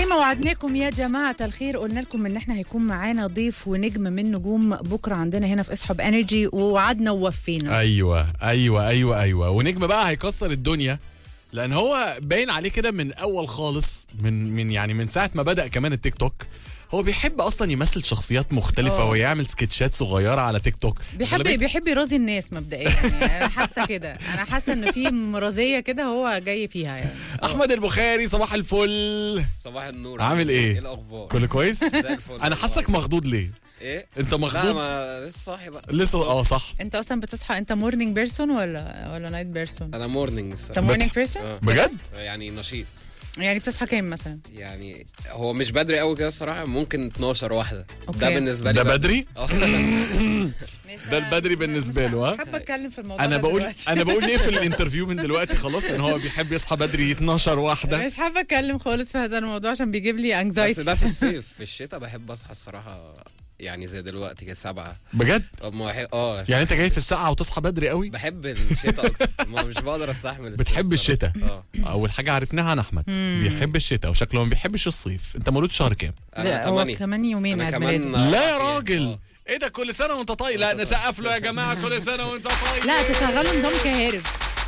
زي ما وعدناكم يا جماعة الخير قلنا لكم ان احنا هيكون معانا ضيف ونجم من نجوم بكرة عندنا هنا في اصحاب انرجي ووعدنا ووفينا ايوه ايوه ايوه ايوه ونجم بقى هيكسر الدنيا لان هو باين عليه كده من اول خالص من من يعني من ساعه ما بدا كمان التيك توك هو بيحب اصلا يمثل شخصيات مختلفه أوه. ويعمل سكتشات صغيره على تيك توك بيحب غالبية- بيحب يرازي الناس مبدئيا يعني انا حاسه كده انا حاسه ان في مرازيه كده هو جاي فيها يعني احمد البخاري صباح الفل صباح النور عامل ايه؟ ايه الاخبار كله كويس زي الفل انا حاسك مخضوض ليه ايه انت لا مخضوض ما لسه صاحي بقى لسه اه صح انت اصلا بتصحى انت مورنينج بيرسون ولا ولا نايت بيرسون انا مورنينج انت الصراحه مورنينج بيرسون آه. بجد يعني نشيط يعني بتصحى كام مثلا يعني هو مش بدري قوي كده الصراحه ممكن 12 واحده أوكي. ده بالنسبه لي ده بدري. بدري آه. ده البدري بالنسبة له، ها؟ مش حابه اتكلم في الموضوع انا ده بقول دلوقتي. انا بقول نقفل الانترفيو من دلوقتي خلاص لان هو بيحب يصحى بدري 12 واحده مش حابه اتكلم خالص في هذا الموضوع عشان بيجيب لي بس انكزايتي ده في الصيف في الشتاء بحب اصحى الصراحه يعني زي دلوقتي كده سبعة بجد طب ما بحب اه يعني انت جاي في الساعه وتصحى بدري قوي بحب الشتاء اكتر ما مش بقدر استحمل الصيف بتحب الصراحة. الشتاء اه اول حاجه عرفناها عن احمد بيحب الشتاء وشكله ما بيحبش الصيف انت مولود شهر كام انا لا، هو 8 كمان يومين انا عيد كمان ميلاده لا يا آه. راجل ايه ده كل سنه وانت طيب لا نسقف له يا جماعه كل سنه وانت طيب لا تشغلوا نظام كهارب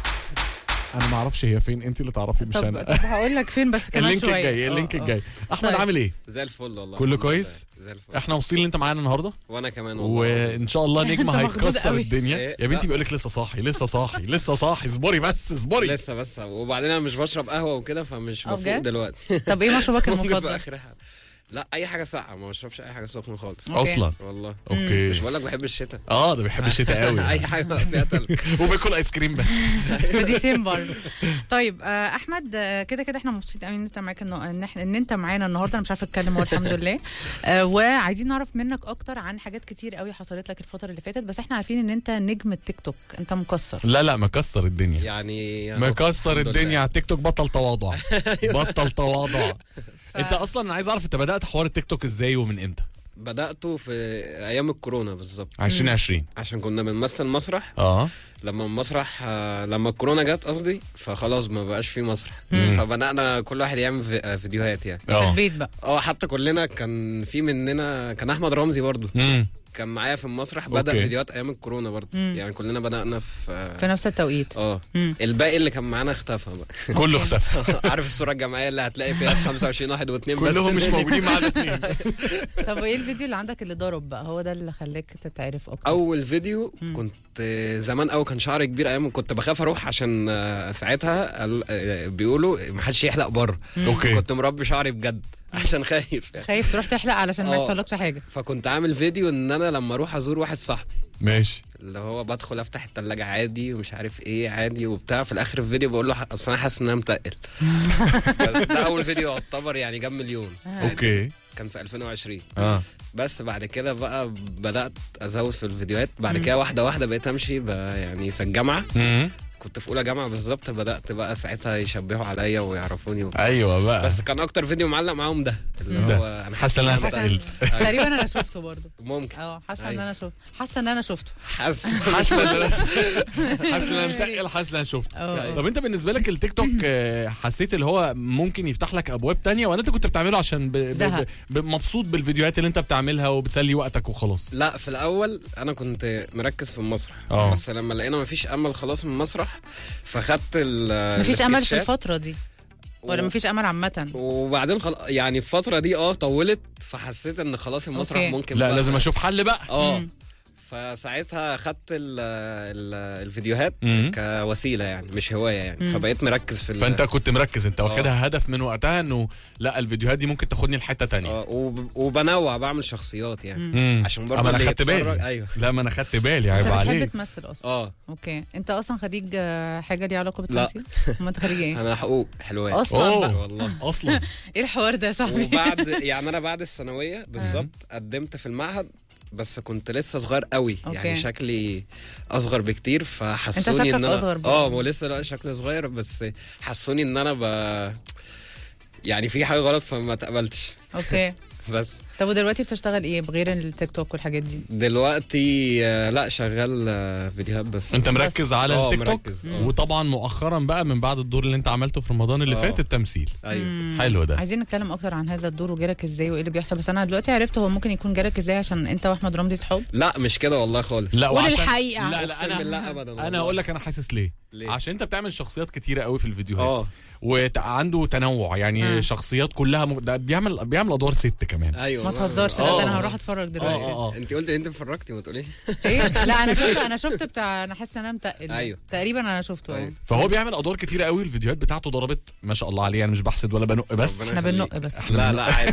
انا ما اعرفش هي فين انت اللي تعرفي مش طب انا طب هقول لك فين بس كمان اللينك شويه الجاي آه، اللينك آه. الجاي احمد طيب. عامل ايه زي الفل والله كله الحمد كويس؟ لله. زي الفل احنا مبسوطين ان انت معانا النهارده وانا كمان والله وان شاء الله نجم أنت مخضوض هيكسر قوي. الدنيا إيه؟ يا بنتي لا. بيقول لك لسه صاحي لسه صاحي لسه صاحي اصبري بس اصبري لسه بس وبعدين انا مش بشرب قهوه وكده فمش أه بفوق بجد؟ دلوقتي طب ايه مشروبك ممكن في المفضل؟ اخرها لا اي حاجه ساقعه ما بشربش اي حاجه سخنه خالص أوكي. اصلا والله اوكي مش بقول لك بحب الشتاء اه ده بيحب الشتاء قوي اي حاجه بقى فيها تلج وبياكل ايس كريم بس في ديسمبر طيب آه، احمد آه، كده كده احنا مبسوطين قوي ان انت معاك النه- ان احنا ان انت معانا النهارده انا مش عارفه اتكلم هو الحمد لله آه، وعايزين نعرف منك اكتر عن حاجات كتير قوي حصلت لك الفتره اللي فاتت بس احنا عارفين ان انت نجم التيك توك انت مكسر لا لا مكسر الدنيا يعني أنا مكسر الحمد الدنيا لله. على التيك توك بطل تواضع بطل تواضع انت اصلا انا عايز اعرف انت بدات حوار التيك توك ازاي ومن امتى بداته في ايام الكورونا بالظبط 2020 عشان كنا بنمثل مسرح اه لما المسرح آه، لما الكورونا جت قصدي فخلاص ما بقاش في مسرح فبدانا كل واحد يعمل في- آه، فيديوهات يعني في اه البيت بقى اه حتى كلنا كان في مننا كان احمد رمزي برضو امم كان معايا في المسرح بدا أوكي. فيديوهات ايام الكورونا برضو مم. يعني كلنا بدانا في في نفس التوقيت اه مم. الباقي اللي كان معانا اختفى بقى كله اختفى عارف الصوره الجماعيه اللي هتلاقي فيها 25 واحد واثنين بس كلهم مش موجودين معانا الاثنين طب وايه الفيديو اللي عندك اللي ضرب بقى هو ده اللي خلاك تتعرف اكتر اول فيديو كنت آه، زمان قوي كان شعري كبير ايام كنت بخاف اروح عشان آه، ساعتها قالوا- آه، بيقولوا ما حدش يحلق بره اوكي كنت مربي شعري بجد عشان خايف يعني. خايف تروح تحلق علشان ما آه. يحصلكش حاجه فكنت عامل فيديو ان انا لما اروح ازور واحد صاحبي ماشي اللي هو بدخل افتح التلاجة عادي ومش عارف ايه عادي وبتاع في الاخر الفيديو بقول له ح- اصل انا حاسس ان انا متقل بس ده اول فيديو يعتبر يعني جاب مليون ساعتها. اوكي كان في 2020 اه بس بعد كده بقى بدات ازود في الفيديوهات بعد كده واحده واحده بقيت امشي بقى يعني في الجامعه امم كنت في اولى جامعه بالظبط بدات بقى ساعتها يشبهوا عليا ويعرفوني وبتاع. ايوه بقى بس كان اكتر فيديو معلق معاهم ده اللي ده. هو انا حاسه ان انا متقل. اتقلت تقريبا انا شفته برضه ممكن اه حاسه ان أيوة. انا شفته حاسه ان انا شفته حاسس حاسه ان انا حاسه ان انا متقل حاسه ان انا شفت اه طب انت بالنسبه لك التيك توك آه، حسيت اللي هو ممكن يفتح لك ابواب تانية ولا انت كنت بتعمله عشان ب... ب... زهق. ب... ب... مبسوط بالفيديوهات اللي انت بتعملها وبتسلي وقتك وخلاص لا في الاول انا كنت مركز في المسرح اه. بس لما لقينا مفيش امل خلاص من المسرح فخدت ال مفيش امل في السكتشات الفتره دي ولا و- مفيش امل عامه وبعدين خل... يعني الفتره دي اه طولت فحسيت ان خلاص المسرح أوكي. ممكن لا بقى لازم اشوف حل بقى اه مم. فساعتها خدت ال ال الفيديوهات مم. كوسيله يعني مش هوايه يعني فبقيت مركز في ال- فانت كنت مركز انت واخدها هدف من وقتها انه لا الفيديوهات دي ممكن تاخدني لحته تانية اه وب- وبنوع بعمل شخصيات يعني مم. عشان برضه اما انا اللي خدت يتفرج- بالي ايوه لا ما انا خدت بالي انت عيب بتحب عليك تمثل اصلا اه اوكي انت اصلا خريج آه، حاجه ليها علاقه لا. بالتمثيل امال انت خريج ايه انا حقوق حلوان اصلا بقى أوه. والله اصلا ايه الحوار ده يا صاحبي وبعد يعني انا بعد الثانويه بالظبط قدمت في المعهد بس كنت لسه صغير قوي أوكي. يعني شكلي اصغر بكتير أنت فحسوني شكلك ان انا أصغر برضه. اه هو لسه لا شكلي صغير بس حسوني ان انا ب يعني في حاجه غلط فما اتقبلتش اوكي بس طب ودلوقتي بتشتغل ايه بغير التيك توك والحاجات دي دلوقتي آه، لا شغال آه، فيديوهات بس انت مركز على اه، التيك توك مركز، اه. وطبعا مؤخرا بقى من بعد الدور اللي انت عملته في رمضان اللي اه. فات التمثيل ايوه حلو ده عايزين نتكلم اكتر عن هذا الدور وجالك ازاي وايه اللي بيحصل بس انا دلوقتي عرفت هو ممكن يكون جالك ازاي عشان انت واحمد رمزي صحاب لا مش كده والله خالص لا قول وعشان الحقيقة. لا لا اقسم انا بالله ابدا انا والله. هقول لك انا حاسس ليه ليه؟ عشان انت بتعمل شخصيات كتيره قوي في الفيديوهات اه وعنده تنوع يعني مم. شخصيات كلها م... ده بيعمل بيعمل ادوار ست كمان ايوه ما والله. تهزرش لا اه. ده انا هروح اتفرج اه دلوقتي اه اه انت قلت انت اتفرجتي ما تقوليش ايه لا انا شفت انا شفت بتاع انا حاسه ان انا متقل أيوه. تقريبا انا شفته أيوه. فهو بيعمل ادوار كتيره قوي الفيديوهات بتاعته ضربت ما شاء الله عليه انا مش بحسد ولا بنق بس ربنا احنا يخليك. بننق بس لا لا عادي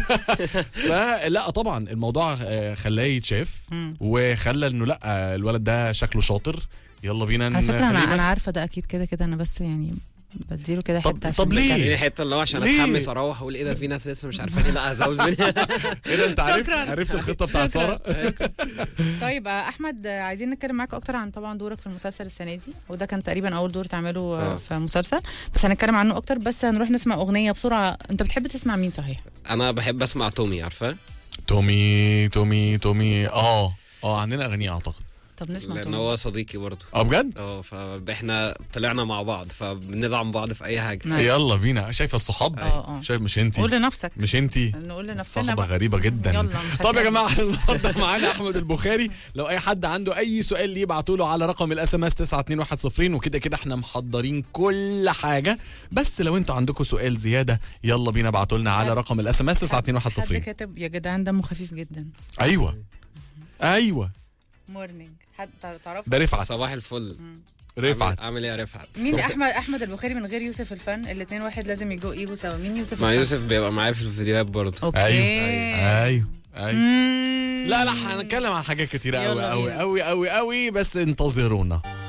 فلا طبعا الموضوع آه، خلاه يتشاف مم. وخلى انه لا آه، الولد ده شكله شاطر يلا بينا على فكره نخليه انا انا بس. عارفه ده اكيد كده كده انا بس يعني بديله كده طب- حته عشان طب ليه؟ بيتكلم. دي حته اللي هو عشان ليه؟ اتحمس اروح اقول ايه ده في ناس لسه مش عارفاني لا هزود مني ايه ده انت عرفت شكراً. عرفت الخطه بتاعت شكراً. ساره طيب آه، احمد آه، عايزين نتكلم معاك اكتر عن طبعا دورك في المسلسل السنه دي وده كان تقريبا اول دور تعمله آه، آه. في مسلسل بس هنتكلم عنه اكتر بس هنروح نسمع اغنيه بسرعه انت بتحب تسمع مين صحيح انا بحب اسمع تومي عارفاه تومي تومي تومي اه اه عندنا اغنيه اعتقد طب نسمع لان تومي. هو صديقي برضه اه بجد اه فاحنا طلعنا مع بعض فبندعم بعض في اي حاجه نايس. يلا بينا شايفه الصحاب اه اه شايف مش انتي قول لنفسك مش انتي نقول لنفسنا صحبة بقى غريبة جدا يلا مش طب يا هتكلم. جماعة النهارده معانا أحمد البخاري لو أي حد عنده أي سؤال ليه يبعتوا له على رقم الاس ام اس 92110 وكده كده احنا محضرين كل حاجة بس لو انتوا عندكم سؤال زيادة يلا بينا ابعتوا لنا على رقم الاس ام اس حد 92110 كاتب يا جدعان دمه خفيف جدا أيوه أيوه مورنينج حد تع- تعرفه ده رفعت صباح الفل رفعت عامل- عامل ايه يا رفعت مين احمد احمد البخاري من غير يوسف الفن الاثنين واحد لازم يجوا يجوا سوا مين يوسف مع الفن؟ يوسف بيبقى معايا في الفيديوهات برضه اوكي أيوه أيوه أيوه مم. لا لا هنتكلم عن حاجات كتيرة أوي يلا أوي بينا. أوي أوي أوي بس انتظرونا